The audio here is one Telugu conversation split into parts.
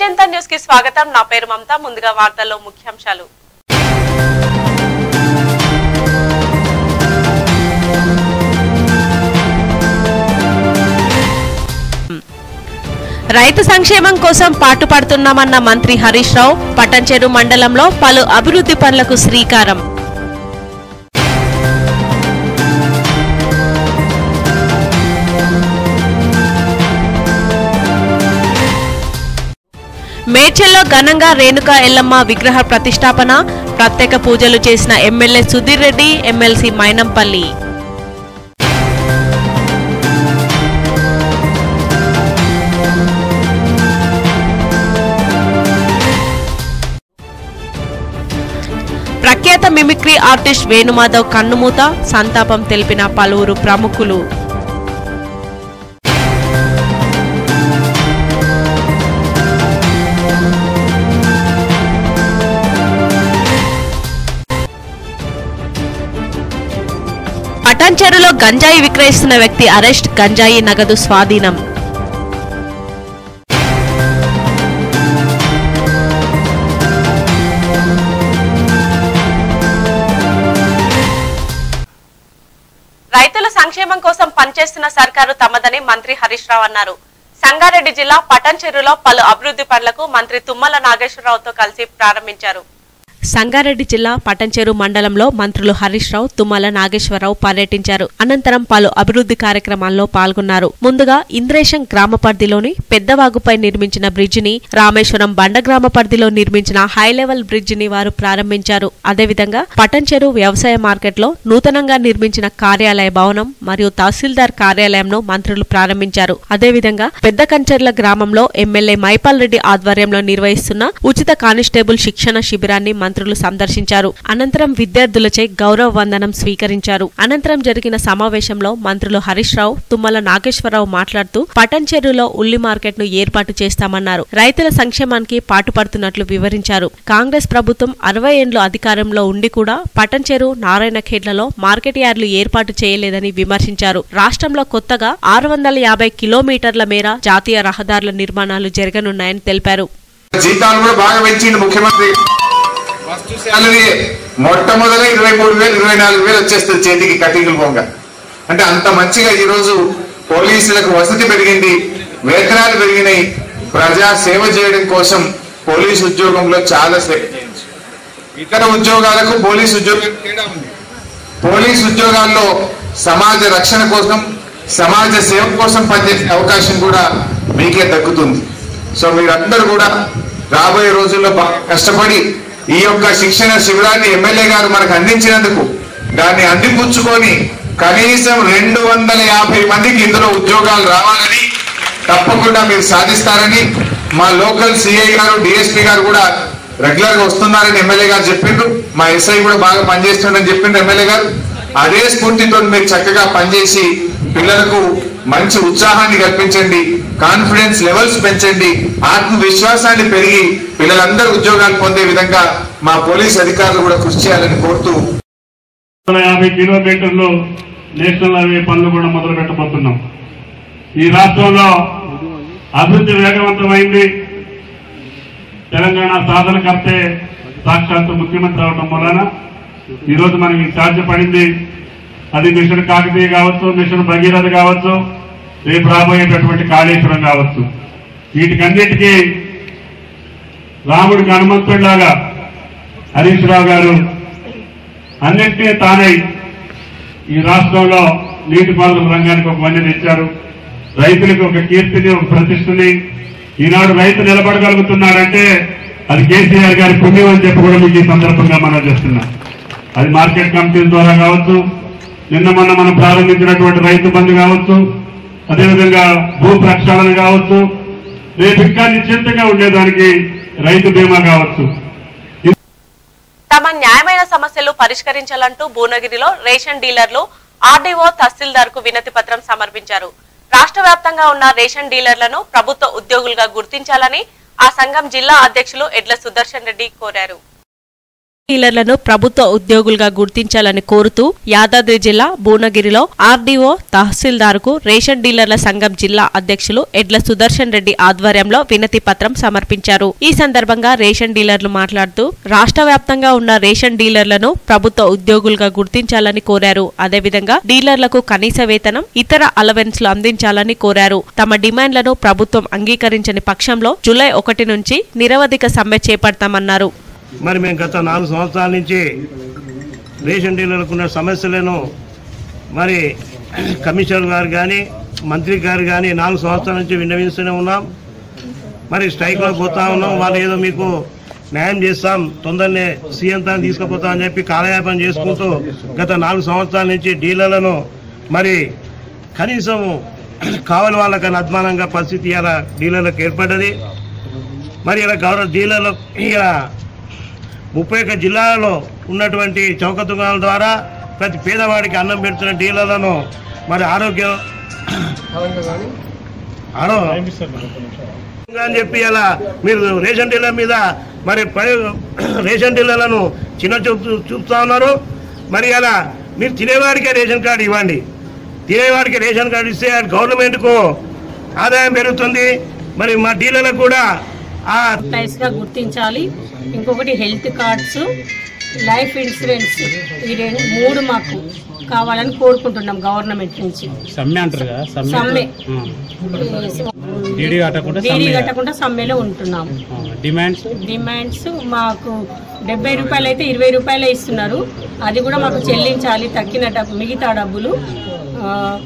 తేజంత న్యూస్ కి స్వాగతం నా పేరు మమత ముందుగా వార్తల్లో ముఖ్యాంశాలు రైతు సంక్షేమం కోసం పాటుపడుతున్నామన్న మంత్రి హరీష్ రావు పటంచెరు మండలంలో పలు అభివృద్ధి పనులకు శ్రీకారం మేడ్చల్లో ఘనంగా రేణుకా ఎల్లమ్మ విగ్రహ ప్రతిష్టాపన ప్రత్యేక పూజలు చేసిన ఎమ్మెల్యే సుధీర్ రెడ్డి ఎమ్మెల్సీ మైనంపల్లి ప్రఖ్యాత మిమిక్రీ ఆర్టిస్ట్ వేణుమాధవ్ కన్నుమూత సంతాపం తెలిపిన పలువురు ప్రముఖులు పటాన్చెరులో గంజాయి విక్రయిస్తున్న వ్యక్తి అరెస్ట్ గంజాయి నగదు స్వాధీనం రైతుల సంక్షేమం కోసం పనిచేస్తున్న సర్కారు తమదని మంత్రి హరీష్ రావు అన్నారు సంగారెడ్డి జిల్లా పటంచెరులో పలు అభివృద్ధి పనులకు మంత్రి తుమ్మల నాగేశ్వరరావుతో కలిసి ప్రారంభించారు సంగారెడ్డి జిల్లా పటంచెరు మండలంలో మంత్రులు హరీష్ రావు తుమ్మల నాగేశ్వరరావు పర్యటించారు అనంతరం పలు అభివృద్ధి కార్యక్రమాల్లో పాల్గొన్నారు ముందుగా ఇంద్రేశం గ్రామ పరిధిలోని పెద్దవాగుపై నిర్మించిన బ్రిడ్జిని రామేశ్వరం బండ గ్రామ పరిధిలో నిర్మించిన హై లెవెల్ బ్రిడ్జిని వారు ప్రారంభించారు అదేవిధంగా పటంచెరు వ్యవసాయ మార్కెట్లో నూతనంగా నిర్మించిన కార్యాలయ భవనం మరియు తహసీల్దార్ కార్యాలయంను మంత్రులు ప్రారంభించారు అదేవిధంగా పెద్ద కంచర్ల గ్రామంలో ఎమ్మెల్యే మైపాల్ రెడ్డి ఆధ్వర్యంలో నిర్వహిస్తున్న ఉచిత కానిస్టేబుల్ శిక్షణ శిబిరాన్ని మంత్రులు సందర్శించారు అనంతరం విద్యార్థులచే గౌరవ వందనం స్వీకరించారు అనంతరం జరిగిన సమావేశంలో మంత్రులు హరీష్ రావు తుమ్మల నాగేశ్వరరావు మాట్లాడుతూ పటంచెరులో ఉల్లి మార్కెట్ ను ఏర్పాటు చేస్తామన్నారు రైతుల సంక్షేమానికి పాటుపడుతున్నట్లు వివరించారు కాంగ్రెస్ ప్రభుత్వం అరవై ఏండ్లు అధికారంలో ఉండి కూడా పటంచెరు నారాయణఖేడ్లలో మార్కెట్ యార్డులు ఏర్పాటు చేయలేదని విమర్శించారు రాష్ట్రంలో కొత్తగా ఆరు వందల యాభై కిలోమీటర్ల మేర జాతీయ రహదారుల నిర్మాణాలు జరగనున్నాయని తెలిపారు జీతాలు కూడా బాగా పెంచిండు ముఖ్యమంత్రి ఫస్ట్ శాలరీ మొట్టమొదల ఇరవై మూడు వేలు ఇరవై నాలుగు వేలు వచ్చేస్తుంది చేతికి కటింగులు పోంగ అంటే అంత మంచిగా ఈరోజు పోలీసులకు వసతి పెరిగింది వేతనాలు పెరిగినాయి ప్రజా సేవ చేయడం కోసం పోలీస్ ఉద్యోగంలో చాలా సేవ చేయొచ్చు. ఇతర ఉద్యోగాలకు పోలీస్ ఉద్యోగం తేడా ఉంది పోలీస్ ఉద్యోగాల్లో సమాజ రక్షణ కోసం సమాజ సేవ కోసం పనిచేసే అవకాశం కూడా మీకే దక్కుతుంది సో మీరందరూ కూడా రాబోయే రోజుల్లో బాగా కష్టపడి ఈ యొక్క శిక్షణ శిబిరాన్ని ఎమ్మెల్యే గారు మనకు అందించినందుకు దాన్ని అందిపుచ్చుకొని కనీసం రెండు వందల యాభై మందికి ఇందులో ఉద్యోగాలు రావాలని తప్పకుండా మీరు సాధిస్తారని మా లోకల్ సిఐ గారు డిఎస్పీ గారు కూడా రెగ్యులర్ గా వస్తున్నారని ఎమ్మెల్యే గారు చెప్పిండ్రు మా ఎస్ఐ కూడా బాగా పనిచేస్తుందని చెప్పిండ్రు ఎమ్మెల్యే గారు అదే స్ఫూర్తితో మీరు చక్కగా పనిచేసి పిల్లలకు మంచి ఉత్సాహాన్ని కల్పించండి కాన్ఫిడెన్స్ లెవెల్స్ పెంచండి ఆత్మవిశ్వాసాన్ని పెరిగి పిల్లలందరూ ఉద్యోగాలు పొందే విధంగా మా పోలీస్ అధికారులు కూడా కృషి చేయాలని కోరుతూ వందల యాభై కిలోమీటర్లు నేషనల్ హైవే పనులు కూడా మొదలు పెట్టబోతున్నాం ఈ రాష్ట్రంలో అభివృద్ధి వేగవంతమైంది తెలంగాణ సాధనకర్తే సాక్షాత్తు ముఖ్యమంత్రి అవడం వలన ఈరోజు మనకి సాధ్యపడింది అది మిషన్ కాకతీయ కావచ్చు మిషన్ భగీరథ కావచ్చు రేపు రాబోయేటటువంటి కాళేశ్వరం కావచ్చు వీటికన్నిటికీ రాముడికి హనుమంతుడిలాగా హరీష్ రావు గారు అన్నింటినీ తానై ఈ రాష్ట్రంలో నీటిపారుదల రంగానికి ఒక వన్య తెచ్చారు రైతులకు ఒక కీర్తిని ఒక ప్రతిష్టని ఈనాడు రైతు నిలబడగలుగుతున్నాడంటే అది కేసీఆర్ గారి పుణ్యం అని చెప్పి కూడా మీకు ఈ సందర్భంగా మనం చేస్తున్నాం అది మార్కెట్ కమిటీల ద్వారా కావచ్చు నిన్న మొన్న మనం ప్రారంభించినటువంటి రైతు బంధు కావచ్చు అదేవిధంగా భూ ప్రక్షాళన కావచ్చు రేపు ఇంకా నిశ్చింతగా ఉండేదానికి రైతు బీమా కావచ్చు తమ న్యాయమైన సమస్యలు పరిష్కరించాలంటూ భువనగిరిలో రేషన్ డీలర్లు ఆర్డీఓ తహసీల్దార్ కు వినతి పత్రం సమర్పించారు రాష్ట్ర వ్యాప్తంగా ఉన్న రేషన్ డీలర్లను ప్రభుత్వ ఉద్యోగులుగా గుర్తించాలని ఆ సంఘం జిల్లా అధ్యక్షులు ఎడ్ల సుదర్శన్ రెడ్డి కోరారు డీలర్లను ప్రభుత్వ ఉద్యోగులుగా గుర్తించాలని కోరుతూ యాదాద్రి జిల్లా భువనగిరిలో ఆర్డీఓ తహసీల్దార్కు రేషన్ డీలర్ల సంఘం జిల్లా అధ్యక్షులు ఎడ్ల సుదర్శన్ రెడ్డి ఆధ్వర్యంలో వినతి పత్రం సమర్పించారు ఈ సందర్భంగా రేషన్ డీలర్లు మాట్లాడుతూ రాష్ట్ర వ్యాప్తంగా ఉన్న రేషన్ డీలర్లను ప్రభుత్వ ఉద్యోగులుగా గుర్తించాలని కోరారు అదేవిధంగా డీలర్లకు కనీస వేతనం ఇతర అలవెన్స్లు అందించాలని కోరారు తమ డిమాండ్లను ప్రభుత్వం అంగీకరించని పక్షంలో జూలై ఒకటి నుంచి నిరవధిక సమ్మె చేపడతామన్నారు మరి మేము గత నాలుగు సంవత్సరాల నుంచి రేషన్ డీలర్లకు ఉన్న సమస్యలను మరి కమిషనర్ గారు కానీ మంత్రి గారు కానీ నాలుగు సంవత్సరాల నుంచి విన్నవిస్తూనే ఉన్నాం మరి స్ట్రైక్లో పోతా ఉన్నాం వాళ్ళు ఏదో మీకు న్యాయం చేస్తాం తొందరనే సీఎం తాను తీసుకుపోతాం అని చెప్పి కాలయాపన చేసుకుంటూ గత నాలుగు సంవత్సరాల నుంచి డీలర్లను మరి కనీసం కావలి వాళ్ళకన్నా అధ్వానంగా పరిస్థితి ఇలా డీలర్లకు ఏర్పడ్డది మరి ఇలా గౌరవ డీలర్లు ఇలా ముప్పై ఒక్క జిల్లాలలో ఉన్నటువంటి చౌక దుకాణాల ద్వారా ప్రతి పేదవాడికి అన్నం పెడుతున్న డీలర్లను మరి ఆరోగ్యం ఆరో అని చెప్పి అలా మీరు రేషన్ డీలర్ మీద మరి పై- రేషన్ డీలర్లను చిన్న చూపు చూపుతా ఉన్నారు మరి అలా మీరు తినేవాడికే రేషన్ కార్డు ఇవ్వండి తినేవాడికి రేషన్ కార్డు ఇస్తే గవర్నమెంట్కు ఆదాయం పెరుగుతుంది మరి మా డీలర్లకు కూడా ఆ ఎంప్లాయీస్ గా గుర్తించాలి ఇంకొకటి హెల్త్ కార్డ్స్ లైఫ్ ఇన్సూరెన్స్ ఈ రెండు మూడు మాకు కావాలని కోరుకుంటున్నాం గవర్నమెంట్ నుంచి సమ్మె అంటారు కదా సమ్మె సమ్మె డీడీ కట్టకుండా డీడీ సమ్మె కట్టకుండా సమ్మెలో ఉంటున్నాం ఆ, డిమాండ్స్ డిమాండ్స్ మాకు డెబ్బై రూపాయలు అయితే ఇరవై రూపాయలే ఇస్తున్నారు అది కూడా మాకు చెల్లించాలి తక్కిన డబ్బు మిగతా డబ్బులు ఆ,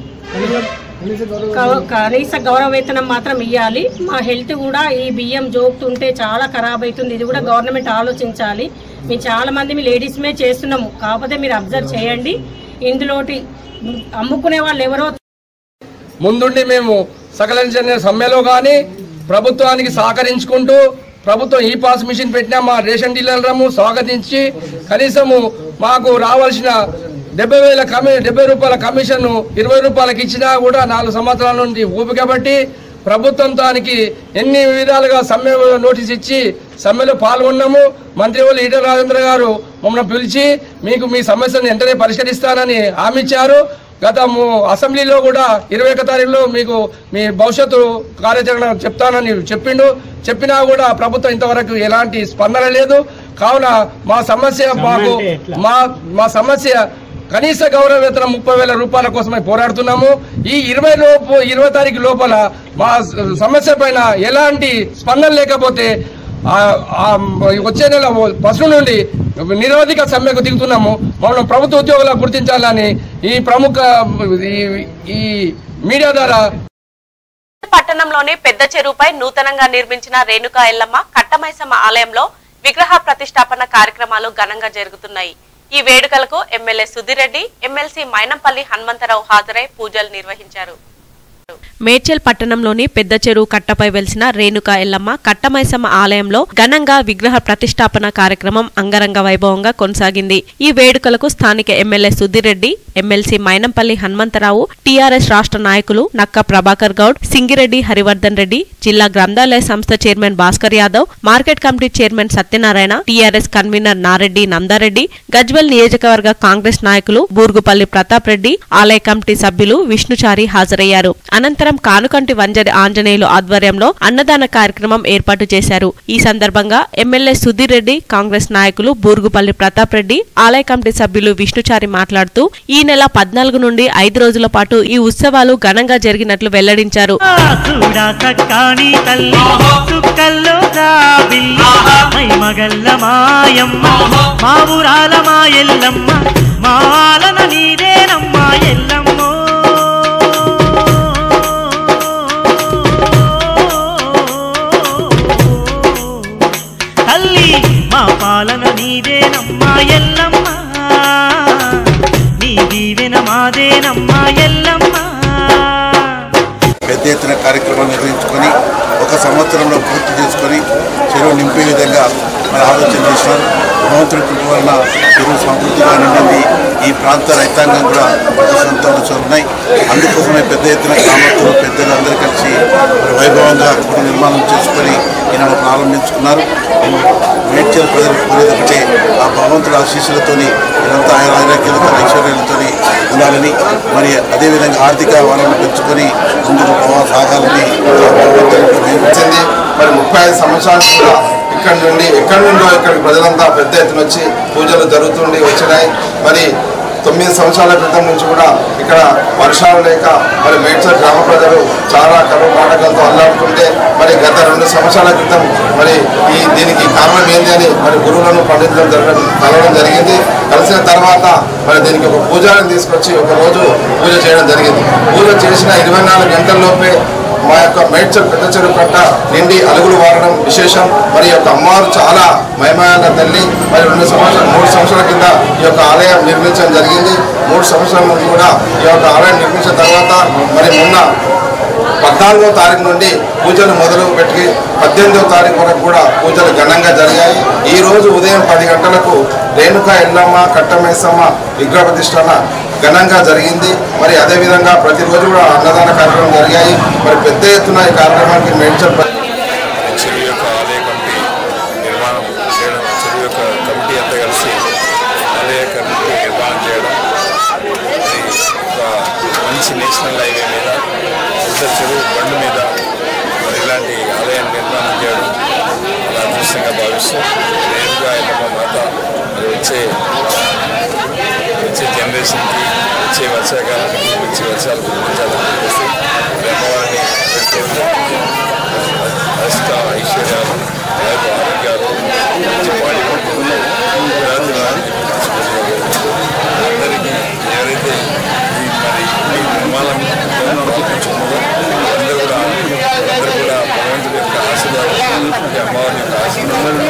కవ- కనీస గౌరవ వేతనం మాత్రం ఇవ్వాలి మా హెల్త్ కూడా ఈ బియ్యం జోకుతుంటే చాలా ఖరాబ్ అవుతుంది ఇది కూడా గవర్నమెంట్ ఆలోచించాలి మేము చాలా మంది మీ లేడీస్మే చేస్తున్నాము కాకపోతే మీరు అబ్జర్వ్ చేయండి ఇందులోటి అమ్ముకునే వాళ్ళు ఎవరో ముందుండి మేము సకల జన సమ్మెలో కానీ ప్రభుత్వానికి సహకరించుకుంటూ ప్రభుత్వం ఈ పాస్ మిషన్ పెట్టిన మా రేషన్ డీలర్లము స్వాగతించి కనీసము మాకు రావాల్సిన డెబ్బై వేల కమి డెబ్బై రూపాయల కమిషన్ ఇరవై రూపాయలకి ఇచ్చినా కూడా నాలుగు సంవత్సరాల నుండి ఊపిక బట్టి ప్రభుత్వం దానికి ఎన్ని విధాలుగా సమ్మె నోటీస్ ఇచ్చి సమ్మెలో పాల్గొన్నాము మంత్రి వాళ్ళు ఈటల రాజేంద్ర గారు మమ్మల్ని పిలిచి మీకు మీ సమస్యను వెంటనే పరిష్కరిస్తానని హామీ ఇచ్చారు గత ము- అసెంబ్లీలో కూడా ఇరవై ఒక తారీఖులో మీకు మీ భవిష్యత్తు కార్యాచరణ చెప్తానని చెప్పిండు చెప్పినా కూడా ప్రభుత్వం ఇంతవరకు ఎలాంటి స్పందన లేదు కావున మా సమస్య మాకు అంటే ఎట్లా? మా మా సమస్య కనీస గౌరవ వేతనం ముప్పై వేల రూపాయల కోసమే పోరాడుతున్నాము ఈ ఇరవై లోపు ఇరవై తారీఖు లోపల మా స- సమస్య పైన ఎలాంటి స్పందన లేకపోతే ఆ- ఆ వచ్చే నెల ఫస్ట్ నుండి నిరవధిక సమ్మెకు దిగుతున్నాము మమ్మల్ని ప్రభుత్వ ఉద్యోగులకు గుర్తించాలని ఈ ప్రముఖ ఈ- ఈ మీడియా ద్వారా పట్టణంలోని పెద్ద చెరువుపై నూతనంగా నిర్మించిన రేణుకా ఎల్లమ్మ కట్టమైసమ్మ ఆలయంలో విగ్రహ ప్రతిష్టాపన కార్యక్రమాలు ఘనంగా జరుగుతున్నాయి ఈ వేడుకలకు ఎమ్మెల్యే సుధిరెడ్డి ఎమ్మెల్సీ మైనంపల్లి హనుమంతరావు హాజరై పూజలు నిర్వహించారు మేడ్చల్ పట్టణంలోని పెద్ద చెరువు కట్టపై వెలిసిన రేణుకా ఎల్లమ్మ కట్టమైసమ్మ ఆలయంలో ఘనంగా విగ్రహ ప్రతిష్టాపన కార్యక్రమం అంగరంగ వైభవంగా కొనసాగింది ఈ వేడుకలకు స్థానిక MLA Sudhireddy MLC Mynampally Hanumantharao TRS రాష్ట్ర నాయకులు నక్క ప్రభాకర్ గౌడ్ సింగిరెడ్డి హరివర్ధన్ రెడ్డి జిల్లా గ్రంథాలయ సంస్థ chairman Bhaskar Yadav market committee chairman Satyanarayana TRS convener Nareddy Nandareddy Gajwel నియోజకవర్గ కాంగ్రెస్ నాయకులు బూర్గుపల్లి ప్రతాప్ రెడ్డి ఆలయ కమిటీ సభ్యులు విష్ణుచారి హాజరయ్యారు అనంతరం కానుకంటి వంజరి ఆంజనేయులు ఆధ్వర్యంలో అన్నదాన కార్యక్రమం ఏర్పాటు చేశారు ఈ సందర్భంగా ఎమ్మెల్యే సుధీర్ రెడ్డి కాంగ్రెస్ నాయకులు బూర్గుపల్లి ప్రతాప్ రెడ్డి ఆలయ కమిటీ సభ్యులు విష్ణుచారి మాట్లాడుతూ ఈ నెల పద్నాలుగు నుండి ఐదు రోజుల పాటు ఈ ఉత్సవాలు ఘనంగా జరిగినట్లు వెల్లడించారు చూడా చక్కాని తల్లి చుక్కల్లో జాబిల్లి మై మగల్ల మాయమ్మ మా ఊరాల మా ఎల్లమ్మ మాలన నీదేనమ్మ ఎల్లమ్మో తల్లి మా పాలన నీదేనమ్మ ఎల్లమ్మ నీ దీవెన మాదేనమ్మ ఎల్లమ్మ పెద్ద ఎత్తున కార్యక్రమాలు నిర్వహించుకొని ఒక సంవత్సరంలో పూర్తి చేసుకొని చెరువు నింపే విధంగా మరి ఆలోచన చేసినారు భగవంతుడి కృప వలన చెరువు సమృద్ధిగా నిండింది ఈ ప్రాంత రైతాంగం కూడా ఒక సంతోషాలు ఉన్నాయి అందుకోసమే పెద్ద ఎత్తున గ్రామస్తులు పెద్దలు అందరూ కలిసి మరి వైభవంగా గుడి నిర్మాణం చేసుకొని ఈనాడు ప్రారంభించుకున్నారు మేడ్చల్ ప్రజలకు కోరేది ఒకటే ఆ భగవంతుల ఆశీస్సులతోని ఇదంతా ఆయన ఆరోగ్యాలతో ఐశ్వర్యాలతో ఉండాలని మరి అదేవిధంగా ఆర్థిక వనరులు పెంచుకొని ముందుకు పోవా సాగాలని ఆ భగవంతుని వచ్చింది మరి ముప్పై ఐదు సంవత్సరాల కూడా ఇక్కడ నుండి ఎక్కడి నుండో ఇక్కడికి ప్రజలంతా పెద్ద ఎత్తున వచ్చి పూజలు జరుగుతుండి వచ్చినాయి మరి తొమ్మిది సంవత్సరాల క్రితం నుంచి కూడా ఇక్కడ వర్షాలు లేక మరి మేడ్చల్ గ్రామ ప్రజలు చాలా కరువు నాటకాలతో అల్లాడుతుంటే మరి గత రెండు సంవత్సరాల క్రితం మరి ఈ దీనికి కారణం ఏంటి అని మరి గురువులను పండితులను జరగడం కలవడం జరిగింది కలిసిన తర్వాత మరి దీనికి ఒక పూజారిని తీసుకొచ్చి ఒక రోజు పూజ చేయడం జరిగింది పూజ చేసిన ఇరవై నాలుగు గంటల్లోపే మా యొక్క మేడ్చల్ పెద్ద చెరువు కట్ట నిండి అలుగులు వారడం విశేషం మరి ఈ యొక్క అమ్మవారు చాలా మయమైన తల్లి మరి రెండు సంవత్సరాలు మూడు సంవత్సరాల కింద ఈ యొక్క ఆలయం నిర్మించడం జరిగింది మూడు సంవత్సరాల ముందు కూడా ఈ యొక్క ఆలయం నిర్మించిన తర్వాత మరి మొన్న పద్నాలుగో తారీఖు నుండి పూజలు మొదలు పెట్టి పద్దెనిమిదవ తారీఖు వరకు కూడా పూజలు ఘనంగా జరిగాయి ఈ రోజు ఉదయం పది గంటలకు రేణుక ఎల్లమ్మ కట్టమేసమ్మ విగ్రహ ప్రతిష్టన ఘనంగా జరిగింది మరి అదేవిధంగా ప్రతిరోజు కూడా అన్నదాన కార్యక్రమం జరిగాయి మరి పెద్ద ఎత్తున ఈ కార్యక్రమానికి మేడ్చల్ ప్ర- చెరువు యొక్క ఆలయ కమిటీ నిర్మాణం చేయడం చెరువు యొక్క కమిటీ అంతా కలిసి ఆలయ కమిటీ నిర్మాణం చేయడం అది ఒక మంచి నేషనల్ హైవే మీద పెద్ద చెరువు బండు మీద మరి ఇలాంటి ఆలయాన్ని నిర్మాణం చేయడం చాలా అదృష్టంగా భావిస్తూ నేరుగా ఎల్లమ్మ మాత మరి వచ్చే వచ్చే జనరేషన్కి వచ్చే వర్షాకాలానికి వచ్చే వర్షాలు కురిపించాలని చెప్పేసి మరి అమ్మవారిని పెడుతూ అష్ట ఐశ్వర్యాలు అలాగే ఆరోగ్యాలు మంచి బాడీ పట్టుకుని అందరికీ ఎవరైతే ఈ మరి ఈ నిర్మాణం అనుకుంటున్నారో అందరూ కూడా అందరూ కూడా భగవంతుడి యొక్క ఆశీర్వాదం ఈ అమ్మవారి యొక్క ఆశీర్వాదం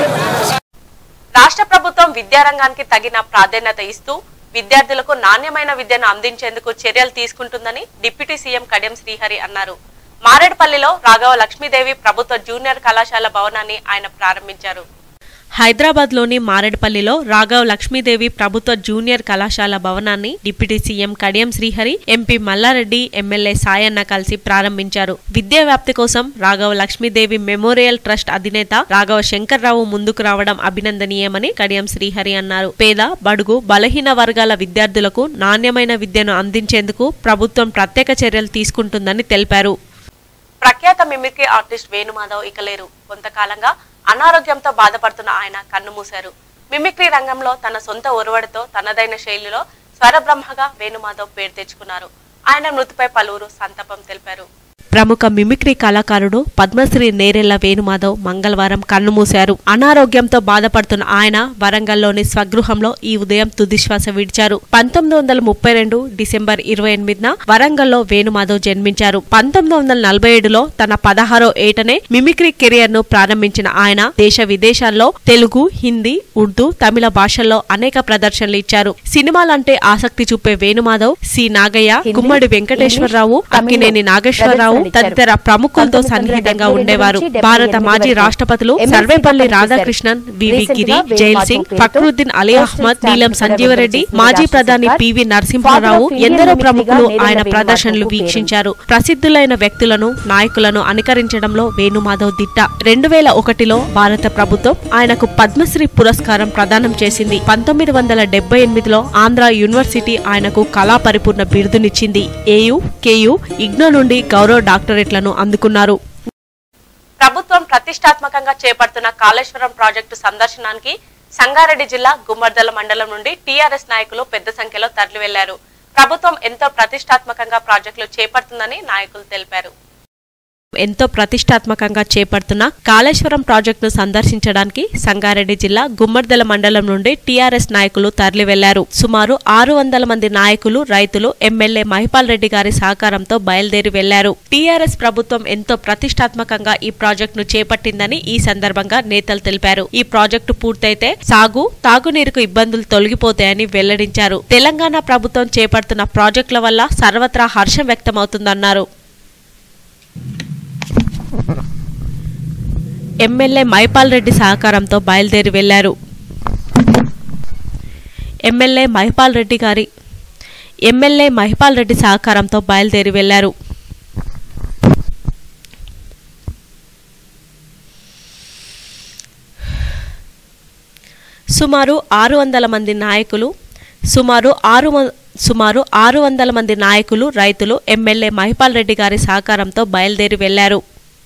రాష్ట్ర ప్రభుత్వం విద్యారంగానికి తగిన ప్రాధాన్యత ఇస్తూ విద్యార్థులకు నాణ్యమైన విద్యను అందించేందుకు చర్యలు తీసుకుంటుందని డిప్యూటీ సీఎం కడియం శ్రీహరి అన్నారు మారేడుపల్లిలో రాఘవ లక్ష్మీదేవి ప్రభుత్వ జూనియర్ కళాశాల భవనాన్ని ఆయన ప్రారంభించారు హైదరాబాద్లోని మారేడుపల్లిలో రాఘవ్ లక్ష్మీదేవి ప్రభుత్వ జూనియర్ కళాశాల భవనాన్ని deputy CM Kadiyam Srihari MP Mallareddy MLA Sayanna కలిసి ప్రారంభించారు విద్యా వ్యాప్తి కోసం రాఘవ లక్ష్మీదేవి మెమోరియల్ ట్రస్ట్ అధినేత రాఘవ శంకర్రావు ముందుకు రావడం అభినందనీయమని కడియం శ్రీహరి అన్నారు పేద బడుగు బలహీన వర్గాల విద్యార్థులకు నాణ్యమైన విద్యను అందించేందుకు ప్రభుత్వం ప్రత్యేక చర్యలు తీసుకుంటుందని తెలిపారు ప్రఖ్యాత మిమిక్రీ ఆర్టిస్ట్ వేణుమాధవ్ ఇక లేరు కొంతకాలంగా అనారోగ్యంతో బాధపడుతున్న ఆయన కన్నుమూశారు మిమిక్రీ రంగంలో తన సొంత ఒరవడితో తనదైన శైలిలో స్వరబ్రహ్మగా వేణుమాధవ్ పేరు తెచ్చుకున్నారు ఆయన మృతిపై పలువురు సంతాపం తెలిపారు ప్రముఖ మిమిక్రీ కళాకారుడు పద్మశ్రీ నేరెళ్ల వేణుమాధవ్ మంగళవారం కన్నుమూశారు అనారోగ్యంతో బాధపడుతున్న ఆయన వరంగల్లోని స్వగృహంలో ఈ ఉదయం తుదిశ్వాస విడిచారు పంతొమ్మిది వందల ముప్పై రెండు డిసెంబర్ ఇరవై ఎనిమిదిన వరంగల్లో వేణుమాధవ్ జన్మించారు పంతొమ్మిది వందల నలభై ఏడులో తన పదహారో ఏటనే మిమిక్రీ కెరియర్ ను ప్రారంభించిన ఆయన దేశ విదేశాల్లో తెలుగు హిందీ ఉర్దూ తమిళ భాషల్లో అనేక ప్రదర్శనలు ఇచ్చారు సినిమాలంటే ఆసక్తి చూపే వేణుమాధవ్ సి నాగయ్య గుమ్మడి వెంకటేశ్వరరావు అక్కినేని నాగేశ్వరరావు తదితర ప్రముఖులతో సన్నిహితంగా ఉండేవారు భారత మాజీ రాష్ట్రపతులు సర్వేపల్లి రాధాకృష్ణన్ వివి గిరి జైల్ సింగ్ ఫక్రుద్దీన్ అలీ అహ్మద్ నీలం సంజీవరెడ్డి మాజీ ప్రధాని పివి నరసింహారావు ఎందరో ప్రముఖులు ఆయన ప్రదర్శనలు వీక్షించారు ప్రసిద్ధులైన వ్యక్తులను నాయకులను అనుకరించడంలో వేణుమాధవ్ దిట్ట రెండు వేల ఒకటిలో భారత ప్రభుత్వం ఆయనకు పద్మశ్రీ పురస్కారం ప్రదానం చేసింది పంతొమ్మిది వందల డెబ్బై ఎనిమిదిలో ఆంధ్ర యూనివర్సిటీ ఆయనకు కళా పరిపూర్ణ బిరుదునిచ్చింది ఏయు కేయు ఇగ్నో నుండి గౌరవ డాక్టరేట్లను అందుకున్నారు ప్రభుత్వం ప్రతిష్టాత్మకంగా చేపడుతున్న కాళేశ్వరం ప్రాజెక్టు సందర్శనానికి సంగారెడ్డి జిల్లా గుమ్మర్దల మండలం నుండి టీఆర్ఎస్ నాయకులు పెద్ద సంఖ్యలో తరలి వెళ్లారు ప్రభుత్వం ఎంతో ప్రతిష్టాత్మకంగా ప్రాజెక్టులు చేపడుతుందని నాయకులు తెలిపారు ఎంతో ప్రతిష్టాత్మకంగా చేపడుతున్న కాళేశ్వరం ప్రాజెక్టును సందర్శించడానికి సంగారెడ్డి జిల్లా గుమ్మర్దల మండలం నుండి టీఆర్ఎస్ నాయకులు తరలి వెళ్లారు సుమారు ఆరు వందల మంది నాయకులు రైతులు ఎమ్మెల్యే మహిపాల్ రెడ్డి గారి సహకారంతో బయలుదేరి వెళ్లారు టీఆర్ఎస్ ప్రభుత్వం ఎంతో ప్రతిష్టాత్మకంగా ఈ ప్రాజెక్టును చేపట్టిందని ఈ సందర్భంగా నేతలు తెలిపారు ఈ ప్రాజెక్టు పూర్తయితే సాగు తాగునీరుకు ఇబ్బందులు తొలగిపోతాయని వెల్లడించారు తెలంగాణ ప్రభుత్వం చేపడుతున్న ప్రాజెక్టుల వల్ల సర్వత్రా హర్షం వ్యక్తమవుతుందన్నారు ఎమ్మెల్యే మైపాల్ రెడ్డి సహకారంతో బయలుదేరి వెళ్లారు ఎమ్మెల్యే మహిపాల్ రెడ్డి గారి ఎమ్మెల్యే మహిపాల్ రెడ్డి సహకారంతో బయలుదేరి వెళ్లారు సుమారు ఆరు వందల మంది నాయకులు సుమారు ఆరు వ- సుమారు ఆరు వందల మంది నాయకులు రైతులు ఎమ్మెల్యే మహిపాల్ రెడ్డి గారి సహకారంతో బయలుదేరి వెళ్లారు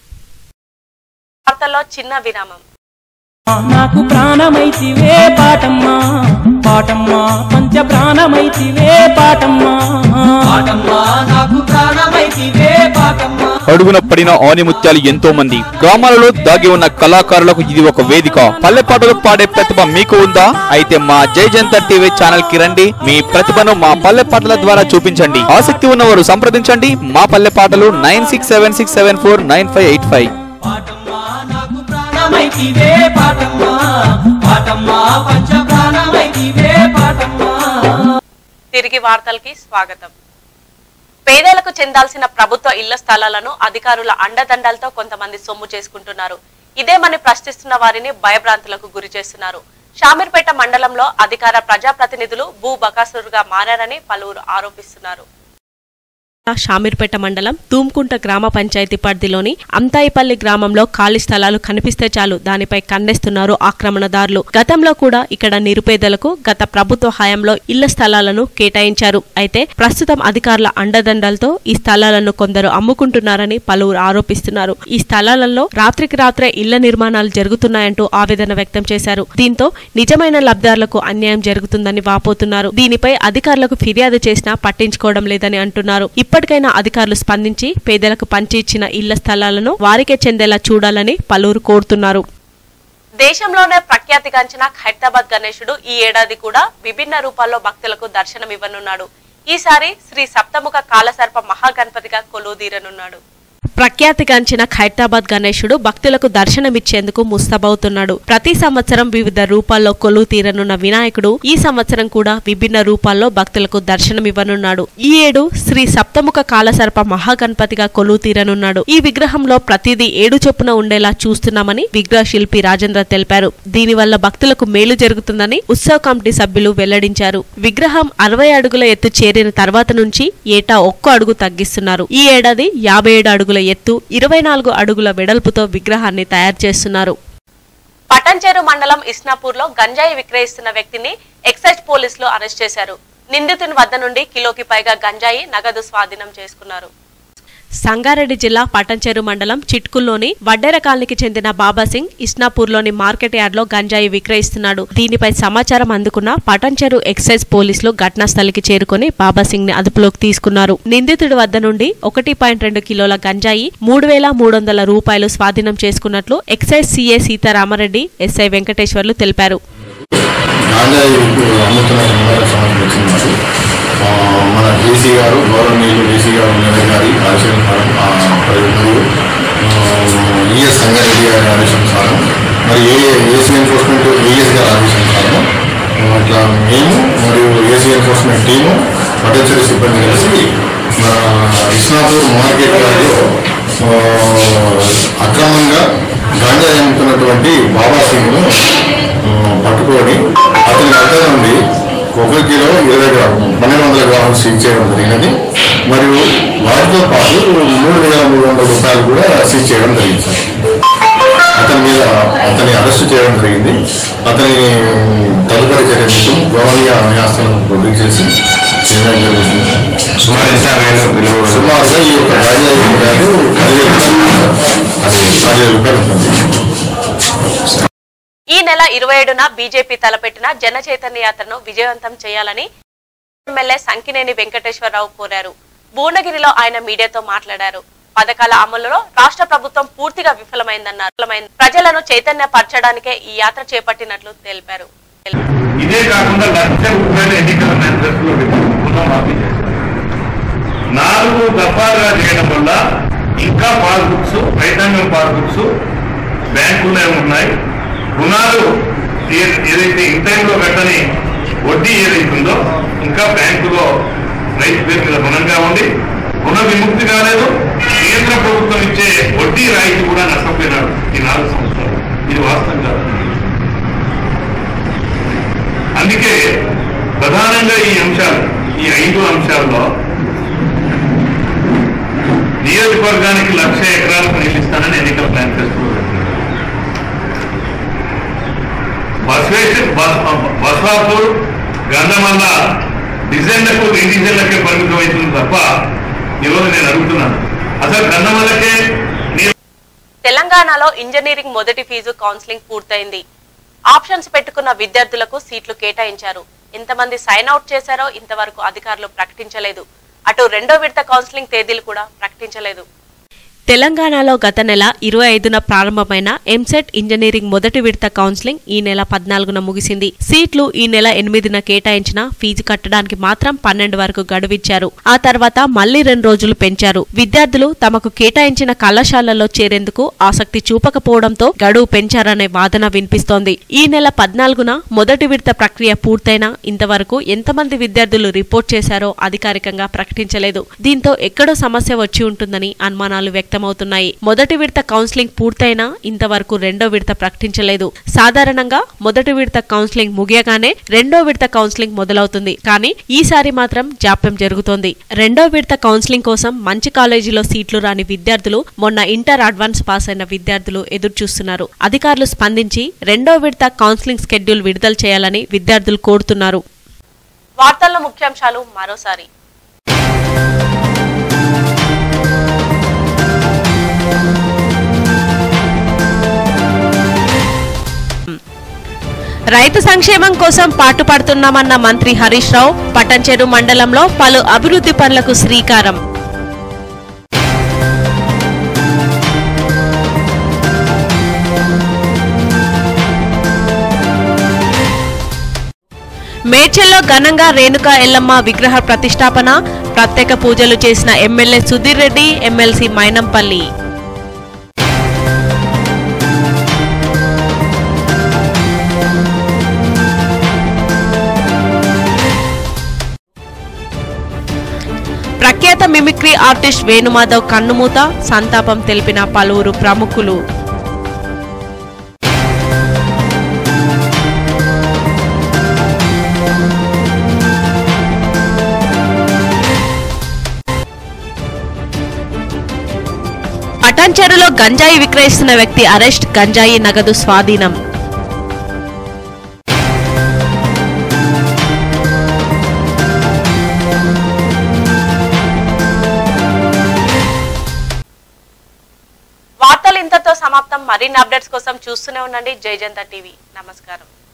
వార్తల్లో చిన్న విరామం నాకు ప్రాణమైతివే పాటమ్మా పాటమ్మా పంచ ప్రాణమైతివే పాటమ్మా పాటమ్మా నాకు ప్రాణమైతివే పాటమ్మా అడుగున పడిన ఆనిముత్యాలు ఎంతో మంది గ్రామాలలో దాగి ఉన్న కళాకారులకు ఇది ఒక వేదిక పల్లె పాటలు పాడే ప్రతిభ మీకు ఉందా అయితే మా జై జనతా టీవీ ఛానల్ కి రండి మీ ప్రతిభను మా పల్లె పాటల ద్వారా చూపించండి ఆసక్తి ఉన్నవారు సంప్రదించండి మా పల్లె పాటలు nine six seven six seven four nine five eight five ప్రాణమైతివే పాటమ్మా పాటమ్మా పంచ ప్రాణమైతివే పాటమ్మా తిరిగి వార్తలకి స్వాగతం పేదలకు చెందాల్సిన ప్రభుత్వ ఇళ్ల స్థలాలను అధికారుల అండదండలతో కొంతమంది సొమ్ము చేసుకుంటున్నారు ఇదేమని ప్రశ్నిస్తున్న వారిని భయభ్రాంతులకు గురి చేస్తున్నారు షామీర్పేట మండలంలో అధికార ప్రజాప్రతినిధులు భూ బకాసురుగా మారారని పలువురు ఆరోపిస్తున్నారు షామీర్పేట మండలం తూమ్కుంట గ్రామ పంచాయతీ పరిధిలోని అంతాయిపల్లి గ్రామంలో ఖాళీ స్థలాలు కనిపిస్తే చాలు దానిపై కన్నేస్తున్నారు ఆక్రమణదారులు గతంలో కూడా ఇక్కడ నిరుపేదలకు గత ప్రభుత్వ హయాంలో ఇళ్ల స్థలాలను కేటాయించారు అయితే ప్రస్తుతం అధికారుల అండదండలతో ఈ స్థలాలను కొందరు అమ్ముకుంటున్నారని పలువురు ఆరోపిస్తున్నారు ఈ స్థలాలలో రాత్రికి రాత్రే ఇళ్ల నిర్మాణాలు జరుగుతున్నాయంటూ ఆవేదన వ్యక్తం చేశారు దీంతో నిజమైన లబ్ధారులకు అన్యాయం జరుగుతుందని వాపోతున్నారు దీనిపై అధికారులకు ఫిర్యాదు చేసినా పట్టించుకోవడం లేదని అంటున్నారు ఇప్పటికైనా అధికారులు స్పందించి పేదలకు పంచి ఇచ్చిన ఇళ్ల స్థలాలను వారికే చెందేలా చూడాలని పలువురు కోరుతున్నారు దేశంలోనే ప్రఖ్యాతిగాంచిన ఖైరతాబాద్ గణేశుడు ఈ ఏడాది కూడా విభిన్న రూపాల్లో భక్తులకు దర్శనమివ్వనున్నాడు ఈసారి శ్రీ సప్తముఖ కాలసర్ప మహాగణపతిగా కొలువుదీరనున్నాడు ప్రఖ్యాతిగాంచిన ఖైరతాబాద్ గణేశుడు భక్తులకు దర్శనమిచ్చేందుకు ముస్తబవుతున్నాడు ప్రతి సంవత్సరం వివిధ రూపాల్లో కొలువు తీరనున్న వినాయకుడు ఈ సంవత్సరం కూడా విభిన్న రూపాల్లో భక్తులకు దర్శనమివ్వనున్నాడు ఈ ఏడు శ్రీ సప్తముఖ కాలసర్ప మహాగణపతిగా కొలువు తీరనున్నాడు ఈ విగ్రహంలో ప్రతిదీ ఏడు చొప్పున ఉండేలా చూస్తున్నామని విగ్రహ శిల్పి రాజేంద్ర తెలిపారు దీనివల్ల భక్తులకు మేలు జరుగుతుందని ఉత్సవ కమిటీ సభ్యులు వెల్లడించారు విగ్రహం అరవై అడుగుల ఎత్తు చేరిన తర్వాత నుంచి ఏటా ఒక్క అడుగు తగ్గిస్తున్నారు ఈ ఏడాది యాభై ఏడు అడుగుల ఎత్తు ఇరవై నాలుగు అడుగుల వెడల్పుతో విగ్రహాన్ని తయారు చేస్తున్నారు పటంచేరు మండలం ఇస్నాపూర్ లో గంజాయి విక్రయిస్తున్న వ్యక్తిని ఎక్సైజ్ పోలీసులు అరెస్ట్ చేశారు నిందితుని వద్ద నుండి కిలోకి పైగా గంజాయి నగదు స్వాధీనం చేసుకున్నారు సంగారెడ్డి జిల్లా పటంచెరు మండలం చిట్కుల్లోని వడ్డెర కాలనీకి చెందిన బాబా సింగ్ ఇస్నాపూర్లోని మార్కెట్ యార్డ్లో గంజాయి విక్రయిస్తున్నాడు దీనిపై సమాచారం అందుకున్న పటంచెరు ఎక్సైజ్ పోలీసులు ఘటనా స్థలికి చేరుకుని బాబా సింగ్ ని అదుపులోకి తీసుకున్నారు నిందితుడి వద్ద నుండి ఒకటి పాయింట్ రెండు కిలోల గంజాయి మూడు వేల మూడు వందల రూపాయలు స్వాధీనం చేసుకున్నట్లు excise CA Seetharamareddy SI Venkateswarlu తెలిపారు గాంజాయి అమ్ముతున్న సందర్భానికి సంబంధించిన మాకు ఆ, మన డీసీ గారు గౌరవనీయులు డీసీ గారు నిలయ గారి ఆదేశానుసారం ఆ, మరియు ఈఎస్ సంగారెడ్డి గారి ఆదేశానుసారం మరి ఏ ఏసీ ఎన్ఫోర్స్మెంట్ ఏఎస్ గారి ఆదేశానుసారం ఆ, ఇట్లా మేము మరియు ఏసీ ఎన్ఫోర్స్మెంట్ టీము పట్టేశ్వరి సిబ్బంది కలిసి మన ఇస్నాపూర్ మార్కెట్ యార్డ్లో ఆ, అక్రమంగా గాంజాయి అమ్ముతున్నటువంటి బాబా సింగ్ను ఆ, పట్టుకొని అతని వద్ద నుండి ఒక కిలో ఇరవై గ్రాములు పన్నెండు వందల గ్రాములు సీజ్ చేయడం జరిగినది మరియు వాటితో పాటు మూడు వేల మూడు వందల రూపాయలు కూడా సీజ్ చేయడం జరిగింది సార్ అతని మీద అతని అరెస్ట్ చేయడం జరిగింది అతని తదుపరి చర్య నిమిత్తం గౌరవీయ న్యాయస్థానం ప్రొడ్యూస్ చేసి చేయడం జరుగుతుంది సుమారుగా ఈ యొక్క గాంజా రూపాయలు పదివేల రూపాయలు అది పదివేల రూపాయలు ఉంటుంది ఈ నెల ఇరవై ఏడున బీజేపీ తలపెట్టిన జన చైతన్య యాత్రను విజయవంతం చేయాలని ఎమ్మెల్యే సంకినేని వెంకటేశ్వరరావు కోరారు భువనగిరిలో ఆయన మీడియాతో మాట్లాడారు పథకాల అమలులో రాష్ట్ర ప్రభుత్వం పూర్తిగా విఫలమైందన్నారు విఫలమైంది. ప్రజలను చైతన్యపరచడానికే ఈ యాత్ర చేపట్టినట్లు తెలిపారు ఇదే కాకుండా లక్ష రూపాయల ఎన్నికల మేనిఫెస్టోలో రుణమాఫీ చేశారు నాలుగు దఫాలుగా చేయడం వల్ల ఇంకా పాస్బుక్స్ రైతాంగం పాస్బుక్స్ బ్యాంకులో ఉన్నాయి రుణాలు ఏ- ఏదైతే ఇన్ టైంలో కట్టని వడ్డీ ఏదైతుందో ఇంకా బ్యాంకులో రైతు పేరు మీద రుణంగా ఉంది రుణ విముక్తి కాలేదు కేంద్ర ప్రభుత్వం ఇచ్చే వడ్డీ రాయితీ కూడా నష్టపోయినాడు ఈ నాలుగు సంవత్సరాలు ఇది వాస్తవం కాదు అందుకే ప్రధానంగా ఈ అంశాలు ఈ ఐదు అంశాల్లో నియోజకవర్గానికి లక్ష ఎకరాలకు నిలుస్తానని ఎన్నికల మేనిఫెస్టోలో పెట్టారు. బసవేశ్వర బస్ డివిజన్లకే పరిమితం అవుతుంది తప్ప ఈరోజు నేను అడుగుతున్నాను అసలు గన్నవల్లకే తెలంగాణలో ఇంజనీరింగ్ మొదటి ఫీజు కౌన్సిలింగ్ పూర్తయింది ఆప్షన్స్ పెట్టుకున్న విద్యార్థులకు సీట్లు కేటాయించారు ఎంతమంది సైన్ అవుట్ చేశారో ఇంతవరకు అధికారులు ప్రకటించలేదు అటు రెండో విడత కౌన్సిలింగ్ తేదీలు కూడా ప్రకటించలేదు తెలంగాణలో గత నెల ఇరవై ఐదున ప్రారంభమైన ఎంసెట్ ఇంజనీరింగ్ మొదటి విడత కౌన్సిలింగ్ ఈ నెల పద్నాలుగున ముగిసింది సీట్లు ఈ నెల ఎనిమిదిన కేటాయించిన ఫీజు కట్టడానికి మాత్రం పన్నెండు వరకు గడువిచ్చారు ఆ తర్వాత మళ్లీ రెండు రోజులు పెంచారు విద్యార్థులు తమకు కేటాయించిన కళాశాలలో చేరేందుకు ఆసక్తి చూపకపోవడంతో గడువు పెంచారనే వాదన వినిపిస్తోంది ఈ నెల పద్నాలుగున మొదటి విడత ప్రక్రియ పూర్తయినా ఇంతవరకు ఎంతమంది విద్యార్థులు రిపోర్ట్ చేశారో అధికారికంగా ప్రకటించలేదు దీంతో ఎక్కడో సమస్య వచ్చి ఉంటుందని అనుమానాలు వ్యక్తమవుతున్నాయి మొదటి విడత కౌన్సిలింగ్ పూర్తయినా ఇంతవరకు రెండో విడత ప్రకటించలేదు సాధారణంగా మొదటి విడత కౌన్సిలింగ్ ముగియగానే రెండో విడత కౌన్సిలింగ్ మొదలవుతుంది కానీ ఈసారి మాత్రం జాప్యం జరుగుతోంది రెండో విడత కౌన్సిలింగ్ కోసం మంచి కాలేజీలో సీట్లు రాని విద్యార్థులు మొన్న ఇంటర్ అడ్వాన్స్ పాస్ అయిన విద్యార్థులు ఎదురు చూస్తున్నారు అధికారులు స్పందించి రెండో విడత కౌన్సిలింగ్ షెడ్యూల్ విడుదల చేయాలని విద్యార్థులు కోరుతున్నారు వార్తల్లో ముఖ్యాంశాలు మరోసారి రైతు సంక్షేమం కోసం పాటుపడుతున్నామన్న మంత్రి హరీష్ రావు పటంచెరు మండలంలో పలు అభివృద్ధి పనులకు శ్రీకారం మేడ్చల్లో ఘనంగా రేణుకా ఎల్లమ్మ విగ్రహ ప్రతిష్టాపన ప్రత్యేక పూజలు చేసిన ఎమ్మెల్యే సుధీర్ రెడ్డి ఎమ్మెల్సీ మైనంపల్లి ప్రఖ్యాత మిమిక్రీ ఆర్టిస్ట్ వేణుమాధవ్ కన్నుమూత సంతాపం తెలిపిన పలువురు ప్రముఖులు పటాన్చెరులో గంజాయి విక్రయిస్తున్న వ్యక్తి అరెస్ట్ గంజాయి నగదు స్వాధీనం వార్తలు ఇంతతో సమాప్తం మరిన్ని అప్డేట్స్ కోసం చూస్తూనే ఉండండి జై జనతా టీవీ నమస్కారం